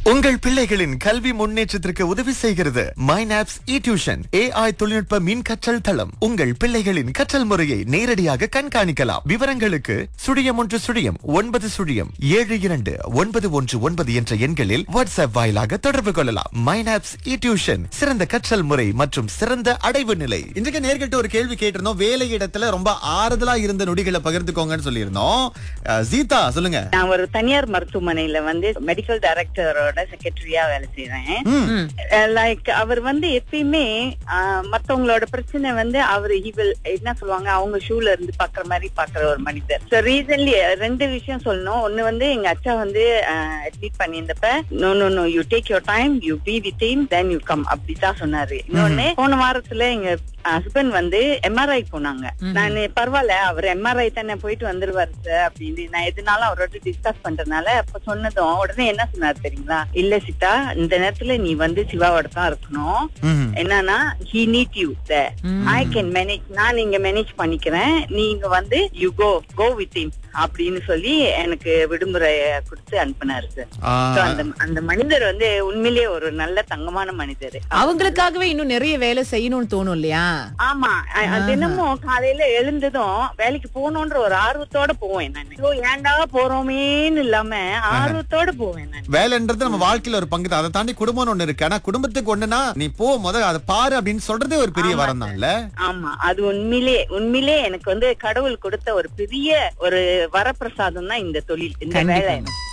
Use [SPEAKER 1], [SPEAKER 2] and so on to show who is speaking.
[SPEAKER 1] உங்கள் பிள்ளைகளின் கல்வி முன்னேற்றத்திற்கு உதவி செய்கிறது மைனாப்ஸ் இ டியூஷன் ஏஐ தொழில்நுட்ப மின் கற்றல் தளம் உங்கள் பிள்ளைகளின் கற்றல் முறையை நேரடியாக கண்காணிக்கலாம் விவரங்களுக்கு சுழியம் ஒன்று சுழியம் ஒன்பது சுழியம் ஏழு இரண்டு ஒன்பது ஒன்று ஒன்பது என்ற எண்களில் வாட்ஸ்அப் வாயிலாக தொடர்பு கொள்ளலாம் மைனாப்ஸ் இ டியூஷன் சிறந்த கற்றல் முறை மற்றும் சிறந்த அடைவு நிலை
[SPEAKER 2] இன்றைக்கு நேர்கிட்ட ஒரு கேள்வி கேட்டிருந்தோம் வேலை இடத்துல ரொம்ப ஆறுதலா இருந்த நொடிகளை பகிர்ந்துக்கோங்கன்னு சொல்லியிருந்தோம் அஹ், சீதா சொல்லுங்க
[SPEAKER 3] நான் ஒரு தனியார் மருத்துவமனையில வந்து மெடிக்கல் டைரக்டரோட செக்ரட்டரியா வேலை செய்றேன் லைக் அவர் வந்து எப்பயுமே ஆஹ், மத்தவங்களோட பிரச்சனை வந்து அவர் இவள் என்ன சொல்லுவாங்க அவங்க ஷூல இருந்து பாக்குற மாதிரி பாக்குற ஒரு மனிதர் ஸோ ரீசன்லி ரெண்டு விஷயம் சொல்லணும் ஒண்ணு வந்து எங்க அச்சா வந்து அட்மிட் பண்ணியிருந்தப்ப no no no you take your time you be with him then you come அப்படிதான் சொன்னாரு இன்னொன்னு போன வாரத்துல எங்க ஹஸ்பண்ட் வந்து எம்ஆர்ஐ போனாங்க நான் பரவாயில்ல அவர் எம்ஆர்ஐ தானே போயிட்டு வந்துருவாரு சார் அப்படின்னு நான் எதுனாலும் அவரோட டிஸ்கஸ் பண்றதுனால அப்ப சொன்னதும் உடனே என்ன சொன்னார் தெரியுங்களா இல்ல சீதா இந்த நேரத்துல நீ வந்து சிவாவோட தான் இருக்கணும்
[SPEAKER 2] ம்ஹும்.
[SPEAKER 3] என்னன்னா he need you I can manage நான் இங்க மேனேஜ் பண்ணிக்கிறேன் நீங்க வந்து you go go with him அப்படின்னு சொல்லி எனக்கு விடுமுறை கொடுத்து அனுப்புனாரு சார்
[SPEAKER 2] ஆ,
[SPEAKER 3] So, அந்த அந்த மனிதர் வந்து உண்மையிலேயே ஒரு நல்ல தங்கமான மனிதர்
[SPEAKER 4] அவங்களுக்காகவே இன்னும் நிறைய வேலை செய்யணும்னு தோணும் இல்லையா
[SPEAKER 3] ஆமா அ- அ- தினமும் காலையில எழுந்ததும் வேலைக்கு போகணுன்ற ஒரு ஆர்வத்தோட போவேன் நான் ஐயோ, ஏன்டா போறோமேன்னு இல்லாம ஆர்வத்தோட போவேன் நான்
[SPEAKER 2] வேலைன்றது நம்ம வாழ்க்கையில ஒரு பங்கு தான் அதை தாண்டி குடும்பம்னு ஒண்ணு இருக்கு ஆனா குடும்பத்துக்கு ஒண்ணுனா நீ போ முத அதை பாரு அப்படின்னு சொல்றதே ஒரு பெரிய வரம் தான்ல
[SPEAKER 3] ஆமா அது உண்மையிலே உண்மையிலே எனக்கு வந்து கடவுள் கொடுத்த ஒரு பெரிய ஒரு வரப்பிரசாதம் தான் இந்த தொழில் இந்த
[SPEAKER 4] கண்டிப்பா.
[SPEAKER 3] வேலை